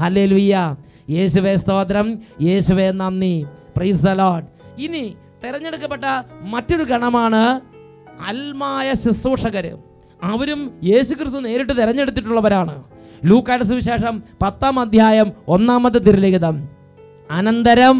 ഹലേ ലുയ്യ യേശുവേ സ്തോത്രം യേശുവേ നന്ദി പ്രൈസ് ലോഡ് ഇനി തിരഞ്ഞെടുക്കപ്പെട്ട മറ്റൊരു ഗണമാണ് അൽമായ ശുശ്രൂഷകര് അവരും യേശു ക്രിസ്തു നേരിട്ട് തിരഞ്ഞെടുത്തിട്ടുള്ളവരാണ് ലൂക്കായുടെ സുവിശേഷം പത്താം അധ്യായം ഒന്നാമത്തെ തിരുലിഖിതം അനന്തരം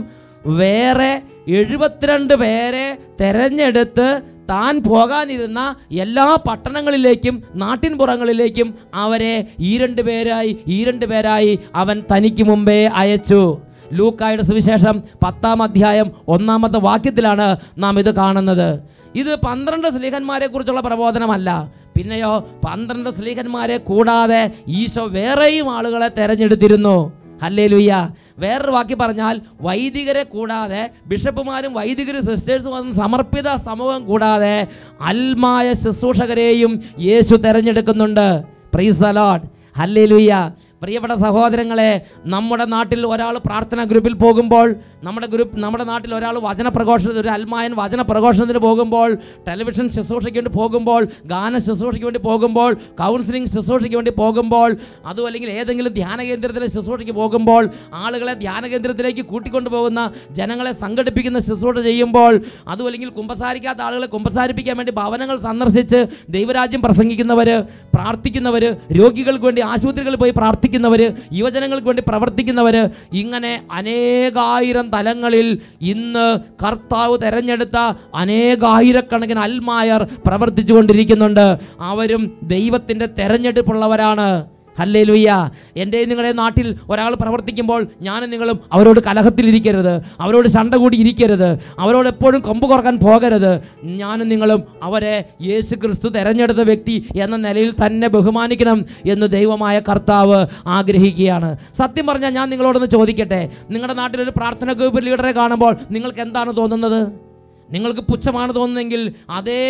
വേറെ എഴുപത്തിരണ്ട് പേരെ തെരഞ്ഞെടുത്ത് താൻ പോകാനിരുന്ന എല്ലാ പട്ടണങ്ങളിലേക്കും നാട്ടിൻപുറങ്ങളിലേക്കും അവരെ ഈ രണ്ട് പേരായി ഈ രണ്ട് പേരായി അവൻ തനിക്ക് മുമ്പേ അയച്ചു ലൂക്കായുടെ സുവിശേഷം പത്താം അധ്യായം ഒന്നാമത്തെ വാക്യത്തിലാണ് നാം ഇത് കാണുന്നത് ഇത് പന്ത്രണ്ട് സ്ലീഹന്മാരെ കുറിച്ചുള്ള പ്രബോധനമല്ല പിന്നെയോ പന്ത്രണ്ട് സ്ലീഹന്മാരെ കൂടാതെ ഈശോ വേറെയും ആളുകളെ തെരഞ്ഞെടുത്തിരുന്നു ഹല്ലേ ലുയ്യ വേറൊരു വാക്കി പറഞ്ഞാൽ വൈദികരെ കൂടാതെ ബിഷപ്പുമാരും വൈദികരും സിസ്റ്റേഴ്സും വന്ന് സമർപ്പിത സമൂഹം കൂടാതെ അൽമായ ശുശ്രൂഷകരെയും യേശു തെരഞ്ഞെടുക്കുന്നുണ്ട് പ്രൈസ് അലോട്ട് ഹല്ലേ ലുയ്യ പ്രിയപ്പെട്ട സഹോദരങ്ങളെ നമ്മുടെ നാട്ടിൽ ഒരാൾ പ്രാർത്ഥനാ ഗ്രൂപ്പിൽ പോകുമ്പോൾ നമ്മുടെ ഗ്രൂപ്പ് നമ്മുടെ നാട്ടിൽ ഒരാൾ വചന പ്രഘോഷണത്തിന് ഒരു അൽമായൻ വചന പ്രഘോഷണത്തിന് പോകുമ്പോൾ ടെലിവിഷൻ ശുശ്രൂഷയ്ക്ക് വേണ്ടി പോകുമ്പോൾ ഗാന ശുശ്രൂഷയ്ക്ക് വേണ്ടി പോകുമ്പോൾ കൗൺസിലിംഗ് ശുശ്രൂഷയ്ക്ക് വേണ്ടി പോകുമ്പോൾ അതും അല്ലെങ്കിൽ ഏതെങ്കിലും ധ്യാന കേന്ദ്രത്തിലെ ശുശ്രൂഷയ്ക്ക് പോകുമ്പോൾ ആളുകളെ ധ്യാന കേന്ദ്രത്തിലേക്ക് കൂട്ടിക്കൊണ്ടു പോകുന്ന ജനങ്ങളെ സംഘടിപ്പിക്കുന്ന ശുശ്രൂഷ ചെയ്യുമ്പോൾ അതും അല്ലെങ്കിൽ കുമ്പസാരിക്കാത്ത ആളുകളെ കുമ്പസാരിപ്പിക്കാൻ വേണ്ടി ഭവനങ്ങൾ സന്ദർശിച്ച് ദൈവരാജ്യം പ്രസംഗിക്കുന്നവർ പ്രാർത്ഥിക്കുന്നവർ രോഗികൾക്ക് വേണ്ടി ആശുപത്രികളിൽ പോയി പ്രാർത്ഥിക്കുന്നവർ യുവജനങ്ങൾക്ക് വേണ്ടി പ്രവർത്തിക്കുന്നവർ ഇങ്ങനെ അനേകായിരം തലങ്ങളിൽ ഇന്ന് കർത്താവ് തെരഞ്ഞെടുത്ത അനേകായിരക്കണക്കിന് അൽമായർ പ്രവർത്തിച്ചു കൊണ്ടിരിക്കുന്നുണ്ട് അവരും ദൈവത്തിൻ്റെ തെരഞ്ഞെടുപ്പുള്ളവരാണ് ഹല്ലേ ലുയ്യ എൻ്റെ നിങ്ങളുടെ നാട്ടിൽ ഒരാൾ പ്രവർത്തിക്കുമ്പോൾ ഞാനും നിങ്ങളും അവരോട് കലഹത്തിലിരിക്കരുത് അവരോട് ശണ്ട കൂടി ഇരിക്കരുത് അവരോട് എപ്പോഴും കൊമ്പ് കുറക്കാൻ പോകരുത് ഞാനും നിങ്ങളും അവരെ യേശു ക്രിസ്തു തെരഞ്ഞെടുത്ത വ്യക്തി എന്ന നിലയിൽ തന്നെ ബഹുമാനിക്കണം എന്ന് ദൈവമായ കർത്താവ് ആഗ്രഹിക്കുകയാണ് സത്യം പറഞ്ഞാൽ ഞാൻ നിങ്ങളോടൊന്ന് ചോദിക്കട്ടെ നിങ്ങളുടെ നാട്ടിലൊരു പ്രാർത്ഥന ഗ്രൂപ്പ് ലീഡറെ കാണുമ്പോൾ നിങ്ങൾക്ക് എന്താണ് തോന്നുന്നത് നിങ്ങൾക്ക് പുച്ഛമാണ് തോന്നുന്നതെങ്കിൽ അതേ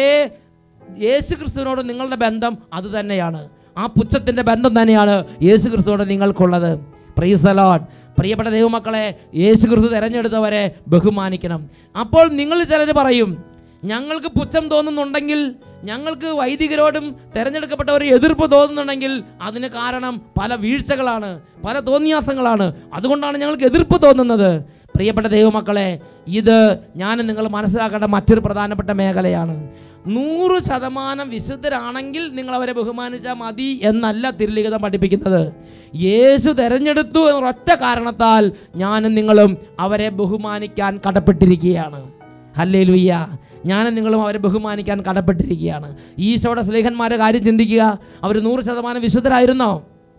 യേശു ക്രിസ്തുവിനോട് നിങ്ങളുടെ ബന്ധം അത് തന്നെയാണ് ആ പുച്ഛത്തിൻ്റെ ബന്ധം തന്നെയാണ് യേശു ക്രിസ്തുവോട് നിങ്ങൾക്കുള്ളത് പ്രീസലോഡ് പ്രിയപ്പെട്ട ദൈവമക്കളെ യേശു ക്രിസ്തു തിരഞ്ഞെടുത്തവരെ ബഹുമാനിക്കണം അപ്പോൾ നിങ്ങൾ ചിലർ പറയും ഞങ്ങൾക്ക് പുച്ഛം തോന്നുന്നുണ്ടെങ്കിൽ ഞങ്ങൾക്ക് വൈദികരോടും തിരഞ്ഞെടുക്കപ്പെട്ടവർ എതിർപ്പ് തോന്നുന്നുണ്ടെങ്കിൽ അതിന് കാരണം പല വീഴ്ചകളാണ് പല തോന്നിയാസങ്ങളാണ് അതുകൊണ്ടാണ് ഞങ്ങൾക്ക് എതിർപ്പ് തോന്നുന്നത് പ്രിയപ്പെട്ട ദൈവമക്കളെ ഇത് ഞാൻ നിങ്ങൾ മനസ്സിലാക്കേണ്ട മറ്റൊരു പ്രധാനപ്പെട്ട മേഖലയാണ് നൂറ് ശതമാനം വിശുദ്ധരാണെങ്കിൽ നിങ്ങൾ അവരെ ബഹുമാനിച്ചാൽ മതി എന്നല്ല തിരുലിഖിതം പഠിപ്പിക്കുന്നത് യേശു തെരഞ്ഞെടുത്തു എന്നൊരൊറ്റ കാരണത്താൽ ഞാനും നിങ്ങളും അവരെ ബഹുമാനിക്കാൻ കടപ്പെട്ടിരിക്കുകയാണ് ഹല്ലേ ലുയ്യ ഞാനും നിങ്ങളും അവരെ ബഹുമാനിക്കാൻ കടപ്പെട്ടിരിക്കുകയാണ് ഈശോയുടെ സ്നേഹന്മാരെ കാര്യം ചിന്തിക്കുക അവർ നൂറ് ശതമാനം വിശുദ്ധരായിരുന്നോ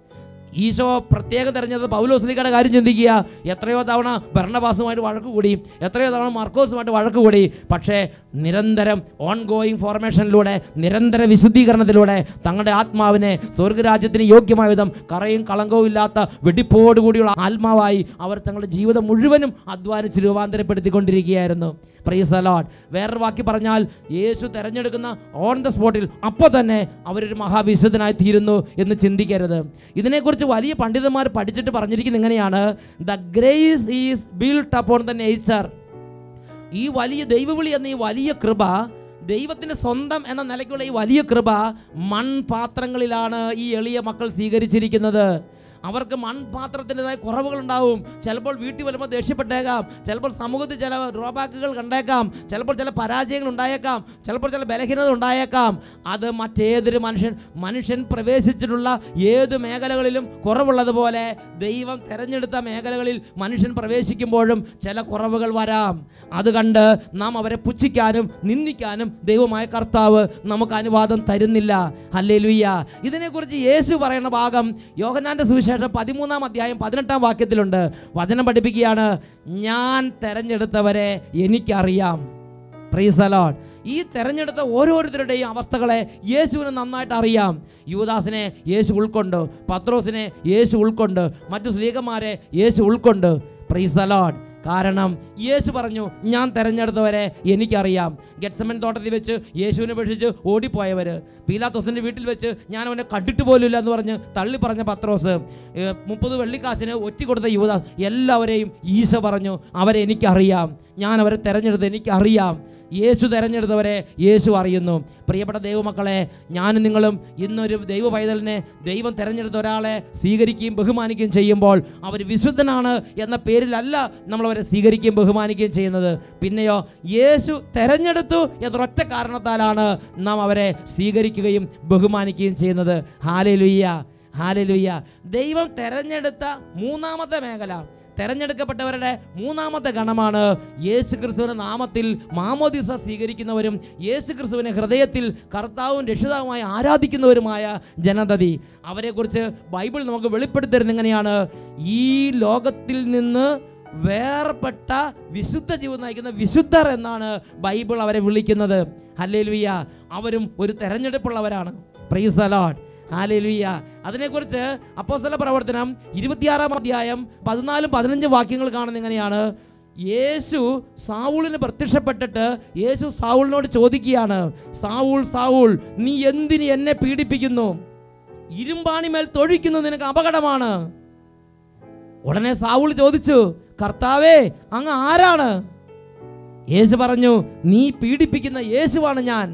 ഈശോ പ്രത്യേക തെരഞ്ഞെടുത്ത പൗലോസ്ലിക്കയുടെ കാര്യം ചിന്തിക്കുക എത്രയോ തവണ ഭരണവാസുമായിട്ട് വഴക്ക് കൂടി എത്രയോ തവണ മാർക്കോസുമായിട്ട് വഴക്ക് കൂടി പക്ഷേ നിരന്തരം ഓൺ ഗോയിങ് ഫോർമേഷനിലൂടെ നിരന്തര വിശുദ്ധീകരണത്തിലൂടെ തങ്ങളുടെ ആത്മാവിനെ സ്വർഗരാജ്യത്തിന് യോഗ്യമായ വിധം കറയും കളങ്കവും ഇല്ലാത്ത വെടിപ്പോടുകൂടിയുള്ള ആത്മാവായി അവർ തങ്ങളുടെ ജീവിതം മുഴുവനും അധ്വാനിച്ച് രൂപാന്തരപ്പെടുത്തിക്കൊണ്ടിരിക്കുകയായിരുന്നു പ്രൈസ് അലോട്ട് വേറൊരു വാക്കി പറഞ്ഞാൽ യേശു തിരഞ്ഞെടുക്കുന്ന ഓൺ ദ സ്പോട്ടിൽ അപ്പോൾ തന്നെ അവരൊരു മഹാവിശുദ്ധനായി തീരുന്നു എന്ന് ചിന്തിക്കരുത് ഇതിനെക്കുറിച്ച് വലിയ പണ്ഡിതന്മാർ പഠിച്ചിട്ട് പറഞ്ഞിരിക്കുന്നത് എങ്ങനെയാണ് the grace is built upon the nature ഈ വലിയ ദൈവവിളി എന്ന ഈ വലിയ കൃപ ദൈവത്തിൻ്റെ സ്വന്തം എന്ന നിലയ്ക്കുള്ള ഈ വലിയ കൃപ മൺപാത്രങ്ങളിലാണ് ഈ എളിയ മക്കൾ സ്വീകരിച്ചിരിക്കുന്നത് അവർക്ക് മൺപാത്രത്തിൻ്റെതായ കുറവുകളുണ്ടാവും ചിലപ്പോൾ വീട്ടിൽ വരുമ്പോൾ ദേഷ്യപ്പെട്ടേക്കാം ചിലപ്പോൾ സമൂഹത്തിൽ ചില ഡ്രോബാക്കുകൾ കണ്ടേക്കാം ചിലപ്പോൾ ചില പരാജയങ്ങൾ ഉണ്ടായേക്കാം ചിലപ്പോൾ ചില ബലഹീനത ഉണ്ടായേക്കാം അത് മറ്റേതൊരു മനുഷ്യൻ മനുഷ്യൻ പ്രവേശിച്ചിട്ടുള്ള ഏത് മേഖലകളിലും കുറവുള്ളതുപോലെ ദൈവം തിരഞ്ഞെടുത്ത മേഖലകളിൽ മനുഷ്യൻ പ്രവേശിക്കുമ്പോഴും ചില കുറവുകൾ വരാം അത് കണ്ട് നാം അവരെ പുച്ഛിക്കാനും നിന്ദിക്കാനും ദൈവമായ കർത്താവ് നമുക്ക് അനുവാദം തരുന്നില്ല അല്ലേ ലുയ്യ ഇതിനെക്കുറിച്ച് യേശു പറയുന്ന ഭാഗം യോഹനാന്റെ സുവിശേഷം പതിമൂന്നാം അധ്യായം പതിനെട്ടാം വാക്യത്തിലുണ്ട് വചനം പഠിപ്പിക്കുകയാണ് ഞാൻ തെരഞ്ഞെടുത്തവരെ എനിക്കറിയാം പ്രീസലോഡ് ഈ തെരഞ്ഞെടുത്ത ഓരോരുത്തരുടെയും അവസ്ഥകളെ യേശുവിന് നന്നായിട്ട് അറിയാം യുവദാസിനെ യേശു ഉൾക്കൊണ്ട് പത്രോസിനെ യേശു ഉൾക്കൊണ്ട് മറ്റു സ്ലീഗന്മാരെ യേശു ഉൾക്കൊണ്ട് പ്രീസലോഡ് കാരണം യേശു പറഞ്ഞു ഞാൻ തെരഞ്ഞെടുത്തവരെ എനിക്കറിയാം ഗെറ്റ്സമൻ തോട്ടത്തിൽ വെച്ച് യേശുവിനെ ഉപേക്ഷിച്ച് ഓടിപ്പോയവർ പീലാത്തോസിൻ്റെ വീട്ടിൽ വെച്ച് ഞാൻ അവനെ കണ്ടിട്ട് പോലുമില്ല എന്ന് പറഞ്ഞ് തള്ളി പറഞ്ഞ പത്രോസ് ഏ, മുപ്പത് വെള്ളിക്കാശിന് ഒറ്റി കൊടുത്ത യുവദാസ് എല്ലാവരെയും ഈശോ പറഞ്ഞു അവരെ എനിക്കറിയാം ഞാൻ അവരെ തിരഞ്ഞെടുത്ത് എനിക്കറിയാം യേശു തിരഞ്ഞെടുത്തവരെ യേശു അറിയുന്നു പ്രിയപ്പെട്ട ദൈവമക്കളെ ഞാനും നിങ്ങളും ഇന്നൊരു ദൈവ പൈതലിനെ ദൈവം തിരഞ്ഞെടുത്ത ഒരാളെ സ്വീകരിക്കുകയും ബഹുമാനിക്കുകയും ചെയ്യുമ്പോൾ അവർ വിശുദ്ധനാണ് എന്ന പേരിലല്ല നമ്മളവരെ സ്വീകരിക്കുകയും ബഹുമാനിക്കുകയും ചെയ്യുന്നത് പിന്നെയോ യേശു തെരഞ്ഞെടുത്തു എന്നൊരൊറ്റ കാരണത്താലാണ് നാം അവരെ സ്വീകരിക്കുകയും ബഹുമാനിക്കുകയും ചെയ്യുന്നത് ഹാലലുയ്യ ഹാലലുയ്യ ദൈവം തെരഞ്ഞെടുത്ത മൂന്നാമത്തെ മേഖല തെരഞ്ഞെടുക്കപ്പെട്ടവരുടെ മൂന്നാമത്തെ ഗണമാണ് യേശു ക്രിസ്തുവിൻ്റെ നാമത്തിൽ മാമോദിസ സ്വീകരിക്കുന്നവരും യേശു ക്രിസ്തുവിനെ ഹൃദയത്തിൽ കർത്താവും രക്ഷിതാവുമായി ആരാധിക്കുന്നവരുമായ ജനതതി അവരെക്കുറിച്ച് ബൈബിൾ നമുക്ക് വെളിപ്പെടുത്തരുന്നത് എങ്ങനെയാണ് ഈ ലോകത്തിൽ നിന്ന് വേർപെട്ട വിശുദ്ധ ജീവിതം നയിക്കുന്ന വിശുദ്ധർ എന്നാണ് ബൈബിൾ അവരെ വിളിക്കുന്നത് ഹല്ലേലൂയ അവരും ഒരു തെരഞ്ഞെടുപ്പുള്ളവരാണ് പ്രൈസ് അലോട്ട് ഹാലേലുയ്യ അതിനെക്കുറിച്ച് അപ്പോസ്തല പ്രവർത്തനം ഇരുപത്തിയാറാം അധ്യായം പതിനാലും പതിനഞ്ചും വാക്യങ്ങൾ കാണുന്ന എങ്ങനെയാണ് യേശു സാവൂളിന് പ്രത്യക്ഷപ്പെട്ടിട്ട് യേശു സാവൂളിനോട് ചോദിക്കുകയാണ് സാവൂൾ സാവൂൾ നീ എന്തിന് എന്നെ പീഡിപ്പിക്കുന്നു ഇരുമ്പാണിമേൽ തൊഴിക്കുന്നത് നിനക്ക് അപകടമാണ് ഉടനെ സാവൂൾ ചോദിച്ചു കർത്താവേ അങ്ങ് ആരാണ് യേശു പറഞ്ഞു നീ പീഡിപ്പിക്കുന്ന യേശുവാണ് ഞാൻ